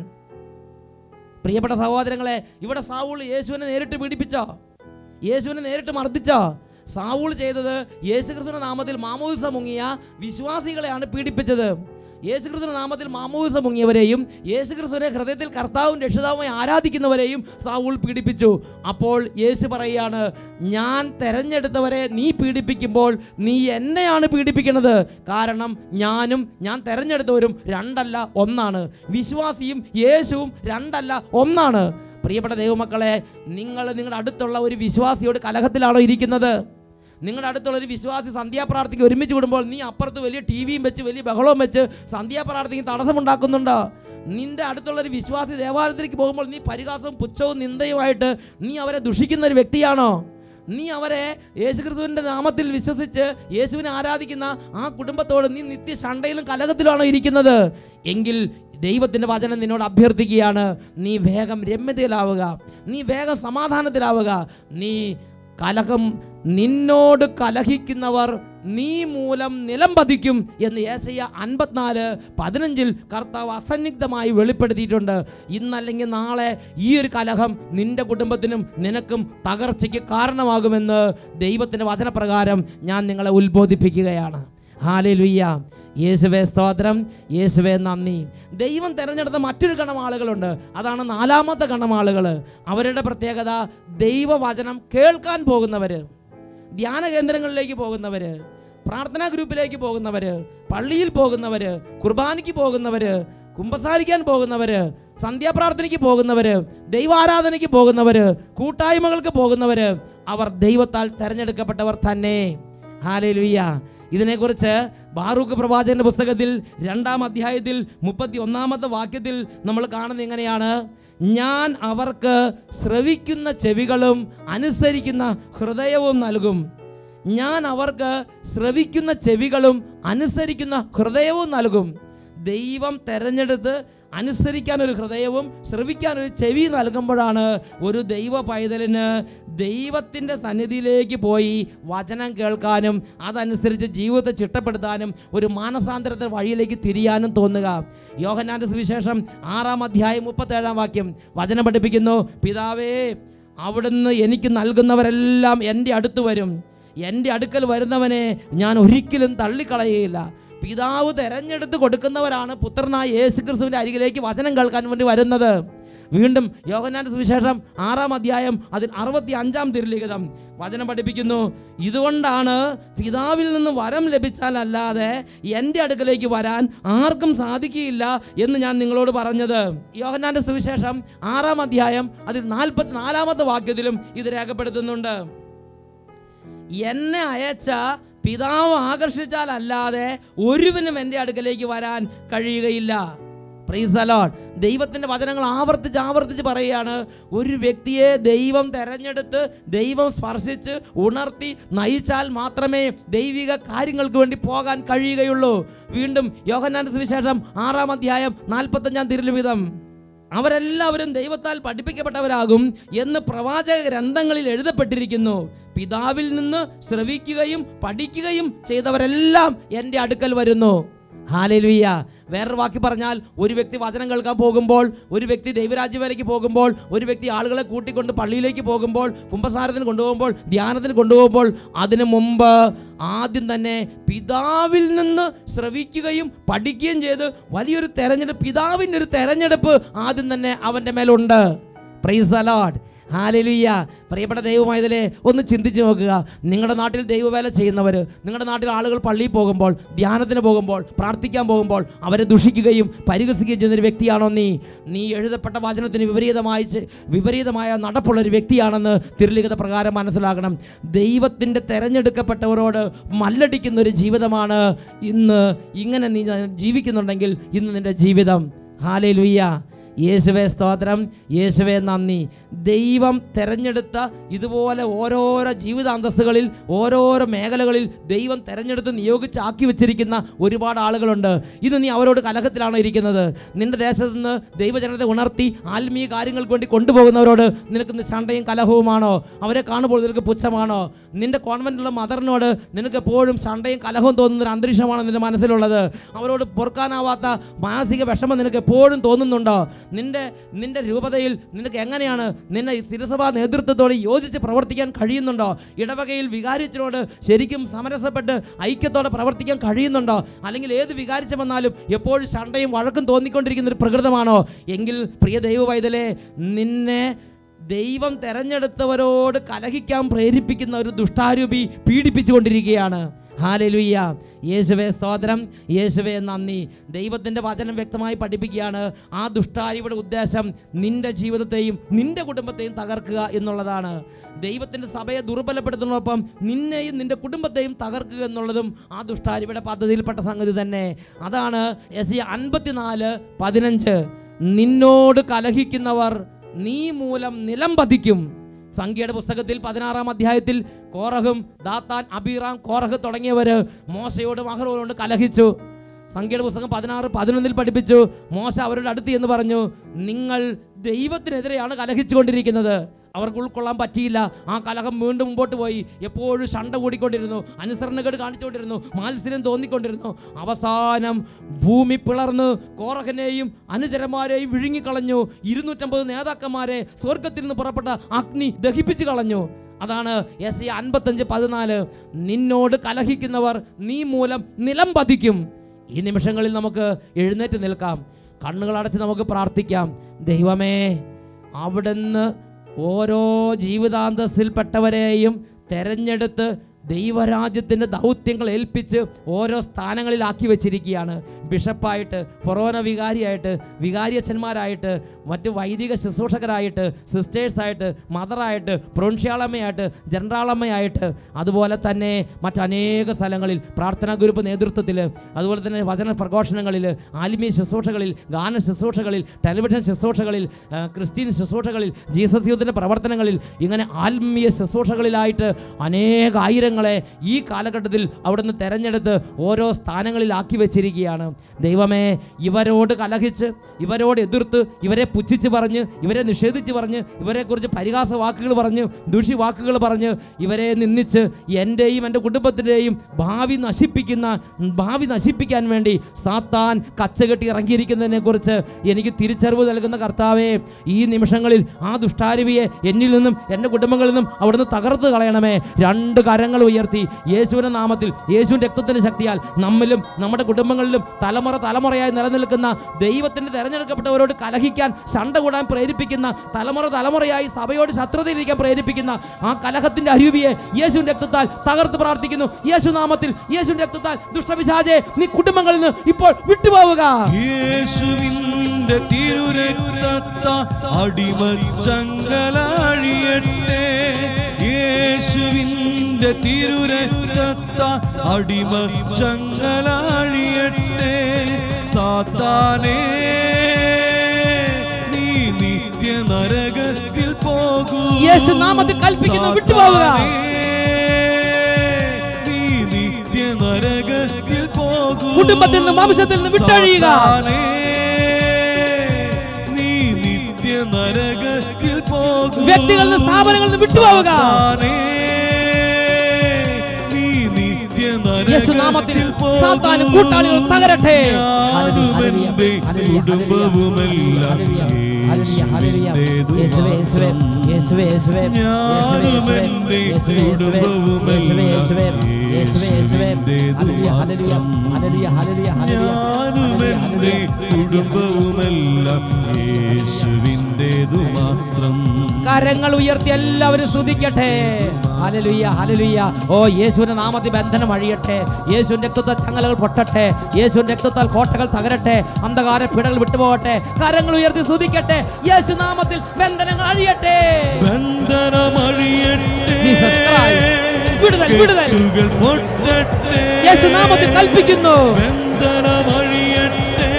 പ്രിയപ്പെട്ട സഹോദരങ്ങളെ ഇവിടെ സാവൂൾ യേശുവിനെ നേരിട്ട് പീഡിപ്പിച്ചോ യേശുവിനെ നേരിട്ട് മർദ്ദിച്ചോ സാവൂൾ ചെയ്തത് യേശുക്രിസ്തുവിന്റെ നാമത്തിൽ മാമോദിസ മുങ്ങിയ വിശ്വാസികളെയാണ് പീഡിപ്പിച്ചത് യേശുക്രിസ്തുവിന്റെ നാമത്തിൽ മാമോദിസ മുങ്ങിയവരെയും യേശുക്രിസ്തുവിനെ ഹൃദയത്തിൽ കർത്താവും രക്ഷിതാവുമായി ആരാധിക്കുന്നവരെയും സാവൂൾ പീഡിപ്പിച്ചു അപ്പോൾ യേശു പറയുകയാണ് ഞാൻ തെരഞ്ഞെടുത്തവരെ നീ പീഡിപ്പിക്കുമ്പോൾ നീ എന്നെയാണ് പീഡിപ്പിക്കുന്നത് കാരണം ഞാനും ഞാൻ തെരഞ്ഞെടുത്തവരും രണ്ടല്ല ഒന്നാണ് വിശ്വാസിയും യേശുവും രണ്ടല്ല ഒന്നാണ് പ്രിയപ്പെട്ട ദൈവമക്കളെ നിങ്ങൾ നിങ്ങളുടെ അടുത്തുള്ള ഒരു വിശ്വാസിയോട് കലഹത്തിലാണോ ഇരിക്കുന്നത് നിങ്ങളുടെ അടുത്തുള്ള ഒരു വിശ്വാസി സന്ധ്യാപ്രാർത്ഥിക്ക് ഒരുമിച്ച് കൂടുമ്പോൾ നീ അപ്പുറത്ത് വലിയ ടി വിയും വെച്ച് വലിയ ബഹളവും വെച്ച് സന്ധ്യാപ്രാർത്ഥിക്ക് തടസ്സമുണ്ടാക്കുന്നുണ്ടോ നിന്റെ അടുത്തുള്ള ഒരു വിശ്വാസി ദേവാലയത്തിലേക്ക് പോകുമ്പോൾ നീ പരിഹാസവും പുച്ഛവും നിന്ദയുമായിട്ട് നീ അവരെ ദുഷിക്കുന്ന ഒരു വ്യക്തിയാണോ നീ അവരെ യേശുക്രിസ്തുവിൻ്റെ നാമത്തിൽ വിശ്വസിച്ച് യേശുവിനെ ആരാധിക്കുന്ന ആ കുടുംബത്തോട് നീ നിത്യ ശണ്ടയിലും കലഹത്തിലാണോ ഇരിക്കുന്നത് എങ്കിൽ ദൈവത്തിൻ്റെ വചനം നിന്നോട് അഭ്യർത്ഥിക്കുകയാണ് നീ വേഗം രമ്യതയിലാവുക നീ വേഗം സമാധാനത്തിലാവുക നീ കലഹം നിന്നോട് കലഹിക്കുന്നവർ നീ മൂലം നിലം പതിക്കും എന്ന് ഏശയ്യ അൻപത്തിനാല് പതിനഞ്ചിൽ കർത്താവ് അസന്നിഗ്ധമായി വെളിപ്പെടുത്തിയിട്ടുണ്ട് ഇന്നല്ലെങ്കിൽ നാളെ ഈ ഒരു കലഹം നിന്റെ കുടുംബത്തിനും നിനക്കും തകർച്ചയ്ക്ക് കാരണമാകുമെന്ന് ദൈവത്തിൻ്റെ വചനപ്രകാരം ഞാൻ നിങ്ങളെ ഉത്ബോധിപ്പിക്കുകയാണ് ഹാലേലുയ്യ യേശുവേ സ്തോത്രം യേശുവേ നന്ദി ദൈവം തിരഞ്ഞെടുത്ത മറ്റൊരു ഗണം ആളുകളുണ്ട് അതാണ് നാലാമത്തെ ഗണം ആളുകൾ അവരുടെ പ്രത്യേകത ദൈവവചനം കേൾക്കാൻ പോകുന്നവർ ധ്യാന കേന്ദ്രങ്ങളിലേക്ക് പോകുന്നവർ പ്രാർത്ഥനാ ഗ്രൂപ്പിലേക്ക് പോകുന്നവർ പള്ളിയിൽ പോകുന്നവർ കുർബാനയ്ക്ക് പോകുന്നവർ കുമ്പസാരിക്കാൻ പോകുന്നവർ സന്ധ്യാപ്രാർത്ഥനയ്ക്ക് പോകുന്നവർ ദൈവാരാധനയ്ക്ക് പോകുന്നവർ കൂട്ടായ്മകൾക്ക് പോകുന്നവർ അവർ ദൈവത്താൽ തിരഞ്ഞെടുക്കപ്പെട്ടവർ തന്നെ ഹാലേലുയ്യ ഇതിനെക്കുറിച്ച് ബാറൂഖ് പ്രവാചകന്റെ പുസ്തകത്തിൽ രണ്ടാം അധ്യായത്തിൽ മുപ്പത്തി ഒന്നാമത്തെ വാക്യത്തിൽ നമ്മൾ കാണുന്നത് എങ്ങനെയാണ് ഞാൻ അവർക്ക് ശ്രവിക്കുന്ന ചെവികളും അനുസരിക്കുന്ന ഹൃദയവും നൽകും ഞാൻ അവർക്ക് ശ്രവിക്കുന്ന ചെവികളും അനുസരിക്കുന്ന ഹൃദയവും നൽകും ദൈവം തെരഞ്ഞെടുത്ത് അനുസരിക്കാൻ ഒരു ഹൃദയവും ശ്രവിക്കാൻ ഒരു ചെവി നൽകുമ്പോഴാണ് ഒരു ദൈവ പൈതലിന് ദൈവത്തിൻ്റെ സന്നിധിയിലേക്ക് പോയി വചനം കേൾക്കാനും അതനുസരിച്ച് ജീവിതത്തെ ചിട്ടപ്പെടുത്താനും ഒരു മാനസാന്തരത്തെ വഴിയിലേക്ക് തിരിയാനും തോന്നുക യോഹന്നാൻ്റെ സുവിശേഷം ആറാം അധ്യായം മുപ്പത്തേഴാം വാക്യം വചനം പഠിപ്പിക്കുന്നു പിതാവേ അവിടുന്ന് എനിക്ക് നൽകുന്നവരെല്ലാം എൻ്റെ അടുത്ത് വരും എൻ്റെ അടുക്കൽ വരുന്നവനെ ഞാൻ ഒരിക്കലും തള്ളിക്കളയുകയില്ല പിതാവ് തെരഞ്ഞെടുത്ത് കൊടുക്കുന്നവരാണ് പുത്രനായ യേശു ക്രിസ്തുവിൻ്റെ അരികിലേക്ക് വചനം കേൾക്കാൻ വേണ്ടി വരുന്നത് വീണ്ടും യോഹന്നാന്റെ സുവിശേഷം ആറാം അധ്യായം അതിൽ അറുപത്തി അഞ്ചാം തിരുലിഖിതം വചനം പഠിപ്പിക്കുന്നു ഇതുകൊണ്ടാണ് പിതാവിൽ നിന്ന് വരം ലഭിച്ചാലല്ലാതെ എൻ്റെ അടുക്കലേക്ക് വരാൻ ആർക്കും സാധിക്കുകയില്ല എന്ന് ഞാൻ നിങ്ങളോട് പറഞ്ഞത് യോഹന്നാന്റെ സുവിശേഷം ആറാം അധ്യായം അതിൽ നാൽപ്പത്തി നാലാമത്തെ വാക്യത്തിലും ഇത് രേഖപ്പെടുത്തുന്നുണ്ട് എന്നെ അയച്ച പിതാവ് ആകർഷിച്ചാലല്ലാതെ ഒരുവനും എൻ്റെ അടുക്കലേക്ക് വരാൻ കഴിയുകയില്ല പ്രൈസ് അലോട്ട് ദൈവത്തിൻ്റെ വചനങ്ങൾ ആവർത്തിച്ച് ആവർത്തിച്ച് പറയുകയാണ് ഒരു വ്യക്തിയെ ദൈവം തെരഞ്ഞെടുത്ത് ദൈവം സ്പർശിച്ച് ഉണർത്തി നയിച്ചാൽ മാത്രമേ ദൈവിക കാര്യങ്ങൾക്ക് വേണ്ടി പോകാൻ കഴിയുകയുള്ളൂ വീണ്ടും യോഹന്നാന്റെ സുവിശേഷം ആറാം അധ്യായം നാൽപ്പത്തഞ്ചാം തിരുലിവിധം അവരെല്ലാവരും ദൈവത്താൽ പഠിപ്പിക്കപ്പെട്ടവരാകും എന്ന് പ്രവാചക ഗ്രന്ഥങ്ങളിൽ എഴുതപ്പെട്ടിരിക്കുന്നു പിതാവിൽ നിന്ന് ശ്രവിക്കുകയും പഠിക്കുകയും ചെയ്തവരെല്ലാം എൻ്റെ അടുക്കൽ വരുന്നു ഹാലലുയ്യ വേറൊരു വാക്കി പറഞ്ഞാൽ ഒരു വ്യക്തി വചനം കേൾക്കാൻ പോകുമ്പോൾ ഒരു വ്യക്തി ദൈവരാജ്യവേലയ്ക്ക് പോകുമ്പോൾ ഒരു വ്യക്തി ആളുകളെ കൂട്ടിക്കൊണ്ട് പള്ളിയിലേക്ക് പോകുമ്പോൾ കുംഭസാരത്തിന് കൊണ്ടുപോകുമ്പോൾ ധ്യാനത്തിന് കൊണ്ടുപോകുമ്പോൾ അതിനു മുമ്പ് ആദ്യം തന്നെ പിതാവിൽ നിന്ന് ശ്രവിക്കുകയും പഠിക്കുകയും ചെയ്ത് വലിയൊരു തെരഞ്ഞെടുപ്പ് പിതാവിൻ്റെ ഒരു തെരഞ്ഞെടുപ്പ് ആദ്യം തന്നെ അവൻ്റെ മേലുണ്ട് പ്രൈസ് അലോഡ് ഹാലലുയ്യ പ്രിയപ്പെട്ട ദൈവമായതിലെ ഒന്ന് ചിന്തിച്ച് നോക്കുക നിങ്ങളുടെ നാട്ടിൽ ദൈവവേല ചെയ്യുന്നവർ നിങ്ങളുടെ നാട്ടിൽ ആളുകൾ പള്ളിയിൽ പോകുമ്പോൾ ധ്യാനത്തിന് പോകുമ്പോൾ പ്രാർത്ഥിക്കാൻ പോകുമ്പോൾ അവരെ ദുഷിക്കുകയും പരിഹസിക്കുകയും ചെയ്യുന്ന ഒരു വ്യക്തിയാണോ നീ നീ എഴുതപ്പെട്ട വചനത്തിന് വിപരീതമായി ചെ- വിപരീതമായ നടപ്പുള്ള ഒരു വ്യക്തിയാണെന്ന് തിരുലിഖിത പ്രകാരം മനസ്സിലാക്കണം ദൈവത്തിൻ്റെ തെരഞ്ഞെടുക്കപ്പെട്ടവരോട് മല്ലടിക്കുന്ന ഒരു ജീവിതമാണ് ഇന്ന് ഇങ്ങനെ നീ ജീവിക്കുന്നുണ്ടെങ്കിൽ ഇന്ന് നിൻ്റെ ജീവിതം ഹാലേ യേശുവെ സ്തോത്രം യേശുവെ നന്ദി ദൈവം തെരഞ്ഞെടുത്ത ഇതുപോലെ ഓരോരോ ജീവിതാന്തസ്സുകളിൽ ഓരോരോ മേഖലകളിൽ ദൈവം തെരഞ്ഞെടുത്ത് നിയോഗിച്ച് ആക്കി വെച്ചിരിക്കുന്ന ഒരുപാട് ആളുകളുണ്ട് ഇത് നീ അവരോട് കലഹത്തിലാണോ ഇരിക്കുന്നത് നിന്റെ ദേശത്ത് നിന്ന് ദൈവജനത്തെ ഉണർത്തി ആത്മീയ കാര്യങ്ങൾക്ക് വേണ്ടി കൊണ്ടുപോകുന്നവരോട് നിനക്ക് ഇന്ന് ശണ്ടയും കലഹവുമാണോ അവരെ കാണുമ്പോൾ നിനക്ക് പുച്ഛമാണോ നിന്റെ കോൺവെന്റിലുള്ള മദറിനോട് നിനക്ക് എപ്പോഴും ശണ്ടയും കലഹവും തോന്നുന്ന ഒരു അന്തരീക്ഷമാണ് നിന്റെ മനസ്സിലുള്ളത് അവരോട് പൊറുക്കാനാവാത്ത മാനസിക വിഷമം നിനക്ക് എപ്പോഴും തോന്നുന്നുണ്ടോ നിന്റെ നിന്റെ രൂപതയിൽ നിനക്ക് എങ്ങനെയാണ് നിന്നെ ഈ സ്ഥിരസഭാ നേതൃത്വത്തോട് യോജിച്ച് പ്രവർത്തിക്കാൻ കഴിയുന്നുണ്ടോ ഇടവകയിൽ വികാരിച്ചനോട് ശരിക്കും സമരസപ്പെട്ട് ഐക്യത്തോടെ പ്രവർത്തിക്കാൻ കഴിയുന്നുണ്ടോ അല്ലെങ്കിൽ ഏത് വികാരിച്ച വന്നാലും എപ്പോഴും ശണ്ടയും വഴക്കും തോന്നിക്കൊണ്ടിരിക്കുന്ന ഒരു പ്രകൃതമാണോ എങ്കിൽ പ്രിയ ദൈവവൈതലേ നിന്നെ ദൈവം തെരഞ്ഞെടുത്തവരോട് കലഹിക്കാൻ പ്രേരിപ്പിക്കുന്ന ഒരു ദുഷ്ടാരൂപി പീഡിപ്പിച്ചുകൊണ്ടിരിക്കുകയാണ് ഹാലലുയ്യ യേശുവെ സ്തോത്രം യേശുവെ നന്ദി ദൈവത്തിൻ്റെ വചനം വ്യക്തമായി പഠിപ്പിക്കുകയാണ് ആ ദുഷ്ടാരിയുടെ ഉദ്ദേശം നിന്റെ ജീവിതത്തെയും നിന്റെ കുടുംബത്തെയും തകർക്കുക എന്നുള്ളതാണ് ദൈവത്തിൻ്റെ സഭയെ ദുർബലപ്പെടുത്തുന്നതോടൊപ്പം നിന്നെയും നിന്റെ കുടുംബത്തെയും തകർക്കുക എന്നുള്ളതും ആ ദുഷ്ടാരിയുടെ പദ്ധതിയിൽപ്പെട്ട സംഗതി തന്നെ അതാണ് എസ് സി അൻപത്തിനാല് പതിനഞ്ച് നിന്നോട് കലഹിക്കുന്നവർ നീ മൂലം നിലം പതിക്കും സംഖ്യയുടെ പുസ്തകത്തിൽ പതിനാറാം അധ്യായത്തിൽ കോറഹും ദാത്താൻ അബീറാം കോറഹ് തുടങ്ങിയവർ മോശയോടും അഹ്റോനോട് കലഹിച്ചു സംഖ്യയുടെ പുസ്തകം പതിനാറ് പതിനൊന്നിൽ പഠിപ്പിച്ചു മോശ അവരുടെ അടുത്ത് എന്ന് പറഞ്ഞു നിങ്ങൾ ദൈവത്തിനെതിരെയാണ് കലഹിച്ചുകൊണ്ടിരിക്കുന്നത് അവർക്ക് ഉൾക്കൊള്ളാൻ പറ്റിയില്ല ആ കലഹം വീണ്ടും മുമ്പോട്ട് പോയി എപ്പോഴും ശണ്ട കൂടിക്കൊണ്ടിരുന്നു അനുസരണക്കേട് കാണിച്ചുകൊണ്ടിരുന്നു മാത്സര്യം തോന്നിക്കൊണ്ടിരുന്നു അവസാനം ഭൂമി പിളർന്ന് കോറഹനെയും അനുചരന്മാരെയും വിഴുങ്ങിക്കളഞ്ഞു ഇരുന്നൂറ്റമ്പത് നേതാക്കന്മാരെ സ്വർഗത്തിൽ നിന്ന് പുറപ്പെട്ട അഗ്നി ദഹിപ്പിച്ചു കളഞ്ഞു അതാണ് എസ് സി അൻപത്തഞ്ച് പതിനാല് നിന്നോട് കലഹിക്കുന്നവർ നീ മൂലം നിലം പതിക്കും ഈ നിമിഷങ്ങളിൽ നമുക്ക് എഴുന്നേറ്റ് നിൽക്കാം കണ്ണുകളടച്ച് നമുക്ക് പ്രാർത്ഥിക്കാം ദൈവമേ അവിടുന്ന് ഓരോ ജീവിതാന്തസ്സിൽപ്പെട്ടവരെയും തെരഞ്ഞെടുത്ത് ദൈവരാജ്യത്തിൻ്റെ ദൗത്യങ്ങൾ ഏൽപ്പിച്ച് ഓരോ സ്ഥാനങ്ങളിലാക്കി വെച്ചിരിക്കുകയാണ് ബിഷപ്പായിട്ട് ഫൊറോന വികാരിയായിട്ട് വികാരിയച്ഛന്മാരായിട്ട് മറ്റ് വൈദിക ശുശ്രൂഷകരായിട്ട് സിസ്റ്റേഴ്സായിട്ട് മദറായിട്ട് പ്രൊൻഷ്യാളമ്മയായിട്ട് ജനറാളമ്മയായിട്ട് അതുപോലെ തന്നെ മറ്റനേക സ്ഥലങ്ങളിൽ പ്രാർത്ഥനാ ഗ്രൂപ്പ് നേതൃത്വത്തിൽ അതുപോലെ തന്നെ വചന പ്രഘോഷണങ്ങളിൽ ആത്മീയ ശുശ്രൂഷകളിൽ ഗാന ശുശ്രൂഷകളിൽ ടെലിവിഷൻ ശുശ്രൂഷകളിൽ ആ, ക്രിസ്ത്യൻ ശുശ്രൂഷകളിൽ ജീസസ് യൂത്തിൻ്റെ പ്രവർത്തനങ്ങളിൽ ഇങ്ങനെ ആത്മീയ ശുശ്രൂഷകളിലായിട്ട് അനേക ആയിരങ്ങളെ ഈ കാലഘട്ടത്തിൽ അവിടുന്ന് തെരഞ്ഞെടുത്ത് ഓരോ സ്ഥാനങ്ങളിലാക്കി വെച്ചിരിക്കുകയാണ് ദൈവമേ ഇവരോട് കലഹിച്ച് ഇവരോട് എതിർത്ത് ഇവരെ പുച്ഛിച്ച് പറഞ്ഞ് ഇവരെ നിഷേധിച്ച് പറഞ്ഞ് ഇവരെക്കുറിച്ച് പരിഹാസ വാക്കുകൾ പറഞ്ഞ് ദുഷി വാക്കുകൾ പറഞ്ഞ് ഇവരെ നിന്ദിച്ച് എൻ്റെയും എൻ്റെ കുടുംബത്തിൻ്റെയും ഭാവി നശിപ്പിക്കുന്ന ഭാവി നശിപ്പിക്കാൻ വേണ്ടി സാത്താൻ കച്ചകെട്ടി ഇറങ്ങിയിരിക്കുന്നതിനെ കുറിച്ച് എനിക്ക് തിരിച്ചറിവ് നൽകുന്ന കർത്താവേ ഈ നിമിഷങ്ങളിൽ ആ ദുഷ്ടാരുവിയെ എന്നിൽ നിന്നും എൻ്റെ കുടുംബങ്ങളിൽ നിന്നും അവിടുന്ന് തകർത്ത് കളയണമേ രണ്ട് കരങ്ങൾ ഉയർത്തി യേശുവിൻ്റെ നാമത്തിൽ യേശുവിൻ്റെ രക്തത്തിൻ്റെ ശക്തിയാൽ നമ്മിലും നമ്മുടെ കുടുംബങ്ങളിലും തലമുറ തലമുറയായി നിലനിൽക്കുന്ന ദൈവത്തിൻ്റെ തെരഞ്ഞെടുക്കപ്പെട്ടവരോട് കലഹിക്കാൻ ശണ്ട കൂടാൻ പ്രേരിപ്പിക്കുന്ന തലമുറ തലമുറയായി സഭയോട് ശത്രുതയിലിരിക്കാൻ പ്രേരിപ്പിക്കുന്ന ആ കലഹത്തിന്റെ അരുവിയെ യേശുവിന്റെ രക്തത്താൽ തകർത്ത് പ്രാർത്ഥിക്കുന്നു യേശു നാമത്തിൽ യേശുവിന്റെ രക്തത്താൽ ദുഷ്ടപിശാചെ നീ കുടുംബങ്ങളിൽ നിന്ന് ഇപ്പോൾ വിട്ടുപോവുക യേശുവിന്റെ തിരുരക്തത്ത അടിമച്ചങ്കലഴിയട്ടെ യേശുവിന്റെ തിരുരക്തത്ത അടിമച്ചങ്കലഴിയട്ടെ സാത്താനേ നീ നിത്യ നരകത്തിൽ പോകൂ യേശു നാമത്തിൽ കൽപ്പിക്കുന്നു, വിട്ടുപോവുക. നീ നിത്യ നരകത്തിൽ പോകൂ കുടുംബത്തിൽ നിന്ന് വംശത്തിൽ നിന്ന് വിട്ടഴിയുക സാത്താനേ, നീ നിത്യ നരകത്തിൽ പോകൂ വ്യക്തികളിൽ നിന്ന് സ്ഥാപനങ്ങളിൽ നിന്ന് വിട്ടുപോവുക സാത്താനേ, നീ നിത്യ നരകത്തിൽ യേശു നാമത്തിൽ സാത്താൻ കൂട്ടാളികൾ തകരട്ടെ ഞാനും എൻ്റെ കുടുംബവുമെല്ലാം യേശുവേ യേശുവേ യേശുവേ യേശുവേ ഞാനും എൻ്റെ കുടുംബവുമെല്ലാം ഞാനും എൻ്റെ കുടുംബവുമെല്ലാം യേശുവിൻ്റെതു മാത്രം കരങ്ങൾ ഉയർത്തി എല്ലാവരും സ്തുതിക്കട്ടെ ഹല്ലേലൂയ ഹല്ലേലൂയ ഓ യേശുവിന്റെ നാമത്തിൽ ബന്ധനം അഴിയട്ടെ യേശുവിന്റെ രക്തത്താൽ ചങ്ങലകൾ പൊട്ടട്ടെ യേശുവിന്റെ രക്തത്താൽ കോട്ടകൾ തകരട്ടെ അന്ധകാര പിടകൾ വിട്ടുപോകട്ടെ കരങ്ങൾ ഉയർത്തി സ്തുതിക്കട്ടെ യേശു നാമത്തിൽ ബന്ധനങ്ങൾ അഴിയട്ടെ ബന്ധനമഴിയട്ടെ Jesus Christ. വിടുതൽ, വിടുതൽ. കെട്ടുകൾ പൊട്ടട്ടെ യേശു നാമത്തിൽ കൽപ്പിക്കുന്നു ബന്ധനമഴിയട്ടെ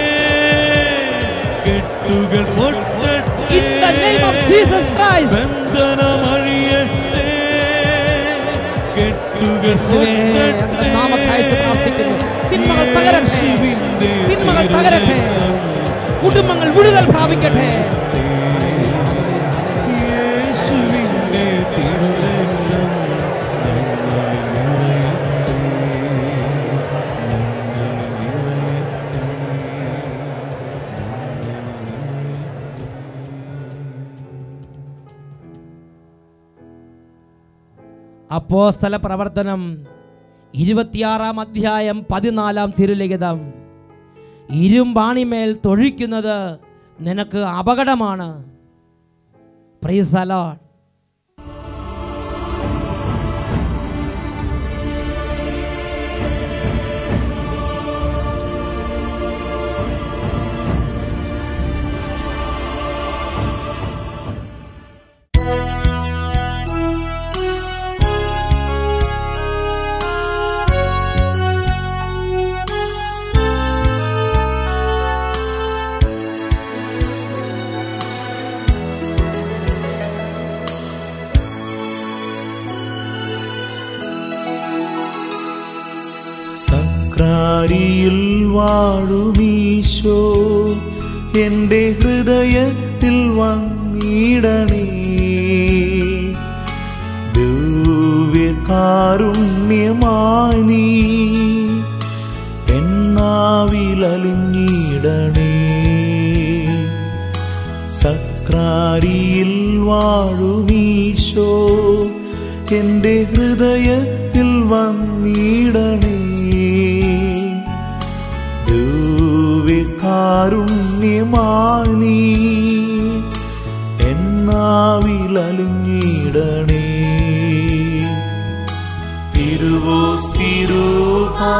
കെട്ടുകൾ പൊട്ടട്ടെ In the name of Jesus Christ. ബന്ധനമഴിയട്ടെ കെട്ടുകൾ യേശുവേ, അങ്ങയുടെ നാമത്തയച്ച് പ്രാർത്ഥിക്കുന്നു തിന്മകൾ തകരട്ടെ തിന്മകൾ തകരട്ടെ കുടുംബങ്ങൾ വിടുതൽ പ്രാപിക്കട്ടെ യേശുവിന്റെ തിരുരക്തം അപ്പോസ്തല പ്രവർത്തനം ഇരുപത്തിയാറാം അധ്യായം പതിനാലാം തിരുലിഖിതം ഇരുമ്പാണിമേൽ തൊഴിക്കുന്നത് നിനക്ക് അപകടമാണ് പ്രൈസ് ദ ലോർഡ് സക്രാരിയിൽ വാഴുമീശോ എൻ്റെ ഹൃദയത്തിൽ വന്നിടണേ ദിവ്യകാരുണ്യമായി നീ എന്നാവിലലിഞ്ഞിടണേ സക്രാരിയിൽ വാഴുമീശോ എൻ്റെ ഹൃദയത്തിൽ വന്നിടണേ ദിവ്യകാരുണ്യമായി നീ എന്നാവിലലിഞ്ഞിടണേ തിരുവോസ്തിരൂപാ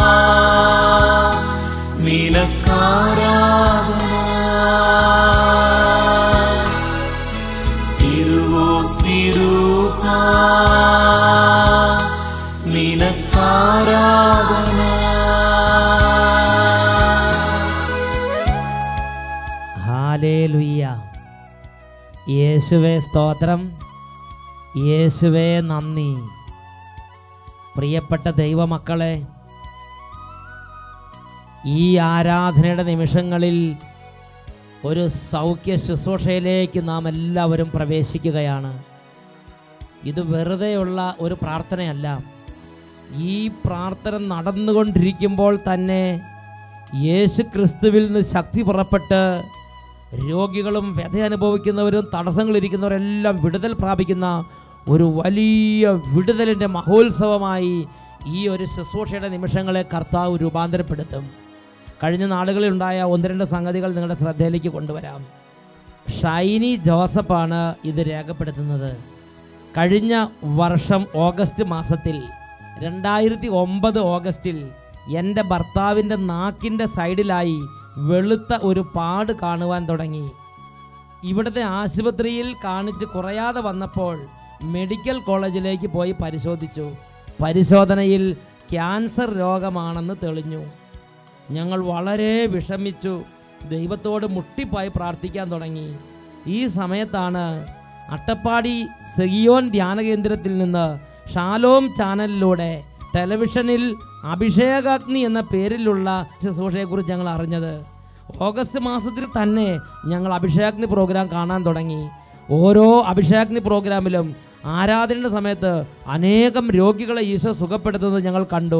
നിനക്കാരാധന തിരുവോസ്തിരൂപാ നിനക്കാരാധന ഹാലേലുയ്യ യേശുവേ സ്തോത്രം യേശുവേ നന്ദി പ്രിയപ്പെട്ട ദൈവമക്കളെ ഈ ആരാധനയുടെ നിമിഷങ്ങളിൽ ഒരു സൗഖ്യ ശുശ്രൂഷയിലേക്ക് നാം എല്ലാവരും പ്രവേശിക്കുകയാണ് ഇത് വെറുതെയുള്ള ഒരു പ്രാർത്ഥനയല്ല ഈ പ്രാർത്ഥന നടന്നുകൊണ്ടിരിക്കുമ്പോൾ തന്നെ യേശു ക്രിസ്തുവിൽ നിന്ന് ശക്തി പുറപ്പെട്ട് രോഗികളും വ്യഥ അനുഭവിക്കുന്നവരും തടസ്സങ്ങളിരിക്കുന്നവരെല്ലാം വിടുതൽ പ്രാപിക്കുന്ന ഒരു വലിയ വിടുതലിൻ്റെ മഹോത്സവമായി ഈ ഒരു ശുശ്രൂഷയുടെ നിമിഷങ്ങളെ കർത്താവ് രൂപാന്തരപ്പെടുത്തും കഴിഞ്ഞ നാളുകളിൽ ഉണ്ടായ ഒന്ന് രണ്ട് സംഗതികൾ നിങ്ങളുടെ ശ്രദ്ധയിലേക്ക് കൊണ്ടുവരാം ഷൈനി ജോസഫാണ് ഇത് രേഖപ്പെടുത്തുന്നത് കഴിഞ്ഞ വർഷം ഓഗസ്റ്റ് മാസത്തിൽ രണ്ടായിരത്തി ഒമ്പത് ഓഗസ്റ്റിൽ എൻ്റെ ഭർത്താവിൻ്റെ നാക്കിൻ്റെ സൈഡിലായി വെളുത്ത ഒരു പാട് കാണുവാൻ തുടങ്ങി ഇവിടുത്തെ ആശുപത്രിയിൽ കാണിച്ച് കുറയാതെ വന്നപ്പോൾ മെഡിക്കൽ കോളേജിലേക്ക് പോയി പരിശോധിച്ചു പരിശോധനയിൽ ക്യാൻസർ രോഗമാണെന്ന് തെളിഞ്ഞു ഞങ്ങൾ വളരെ വിഷമിച്ചു ദൈവത്തോട് മുട്ടിപ്പായി പ്രാർത്ഥിക്കാൻ തുടങ്ങി ഈ സമയത്താണ് അട്ടപ്പാടി സെഗിയോൻ ധ്യാന കേന്ദ്രത്തിൽ നിന്ന് ഷാലോം ചാനലിലൂടെ ടെലിവിഷനിൽ അഭിഷേകാഗ്നി എന്ന പേരിലുള്ള ശുശ്രൂഷയെക്കുറിച്ച് ഞങ്ങൾ അറിഞ്ഞത് ഓഗസ്റ്റ് മാസത്തിൽ തന്നെ ഞങ്ങൾ അഭിഷേകാഗ്നി പ്രോഗ്രാം കാണാൻ തുടങ്ങി ഓരോ അഭിഷേകാഗ്നി പ്രോഗ്രാമിലും ആരാധനയുടെ സമയത്ത് അനേകം രോഗികളെ ഈശോ സുഖപ്പെടുത്തുന്നത് ഞങ്ങൾ കണ്ടു